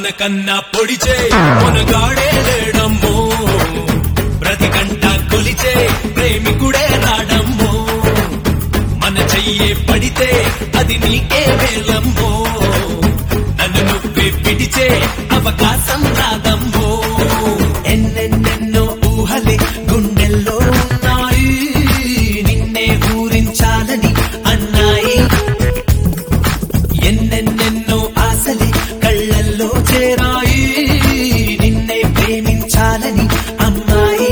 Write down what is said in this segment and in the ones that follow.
మనకన్నా పొడిచే మనగాడే లేడమ్మో ప్రతి గంట కొలిచే ప్రేమికుడే రాడమ్మో మన చెయ్యే పడితే అది నీకే వేలమ్మో నన్ను నువ్వే పిడిచే అవకాశం రాదమ్మో ఎన్నెన్నెన్నో ఊహలే గుండెల్లో ఉన్నాయి నిన్నే ఊరించాలని అన్నాయి ఎన్నెన్నెన్నో ఆశలే కళ్ళల్లో చేరాయి నిన్నే ప్రేమించాలని అమ్మాయి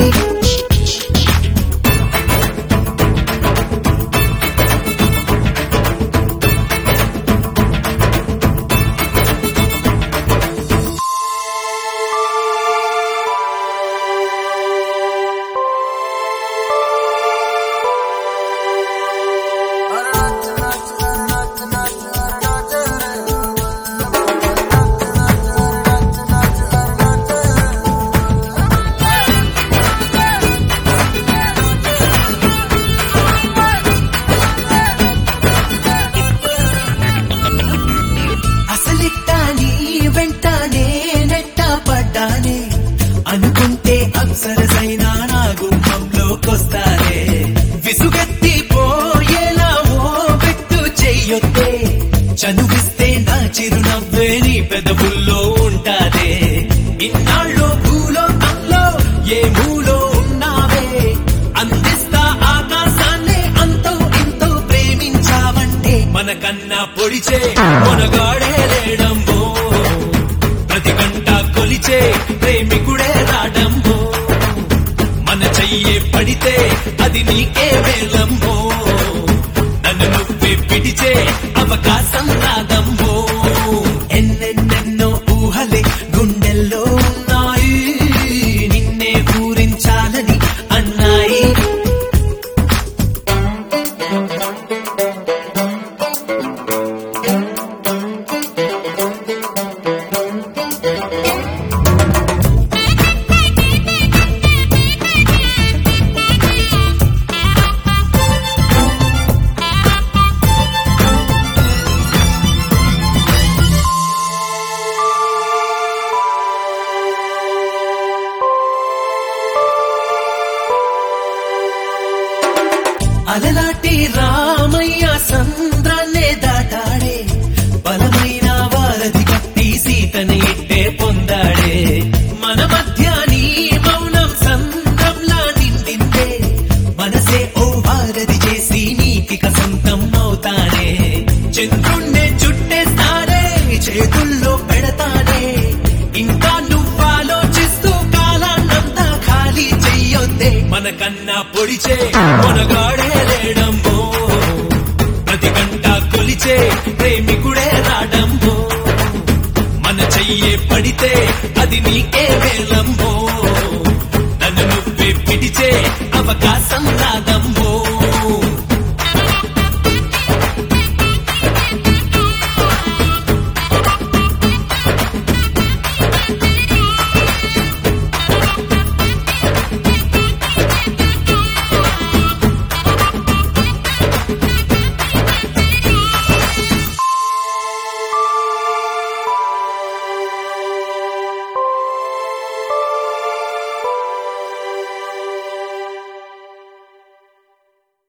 అసలిట్టాని వెంటానే నెట్ట పడ్డానే అనుకుంటే అప్సరసైనా నా గుమ్మంలోకొస్తానే విసుగెత్తి పోయేలా ఓ పెట్టు చెయ్యొద్దే చనువిస్తే నా చిరునవ్వే నీ పెదవుల్లో ఉంటాదే ఇన్నాళ్ళు భూలోకంలో ఏ మూలో ఉన్నావే అందిస్తా ఆకాశాన్ని అంతో ఇంతో ప్రేమించావంటే మనకన్నా పొడిచే మనగాడే లేడమ్మో ప్రతి గంట కొలిచే ప్రేమికుడే రాడమ్మో మన చెయ్యే పడితే అది నీకే వేలమ్మో నన్ను నువ్వే పిడిచే అవకాశం రాదమ్మో ఎన్నెన్నెన్నో ఊహలే గుండెల్లో ఉన్నాయి నిన్నే ఊరించాలని అన్నాయి అలలాటి రామయ్య సంద్రాన్నే దాటాడే బలమైన వారధి కట్టి సీతని ఇట్టే పొందాడే మన మధ్య నీ మౌనం సంద్రంలా నిండిందే మనసే ఓ వారధి చేసి నీతిక సొంతం అవుతానే చంద్రుణ్ణే చుట్టేస్తానే చేతుల్లో పెడతానే ఇంకా నువ్వాలోచిస్తూ కాలాన్నంతా ఖాళీ చెయ్యొద్దే మనకన్నా పొడిచే మనగాడే లేడమ్మో ప్రతి గంట కొలిచే ప్రేమికుడే రాడమ్మో మన చెయ్యే పడితే అది నీకే వేలమ్మో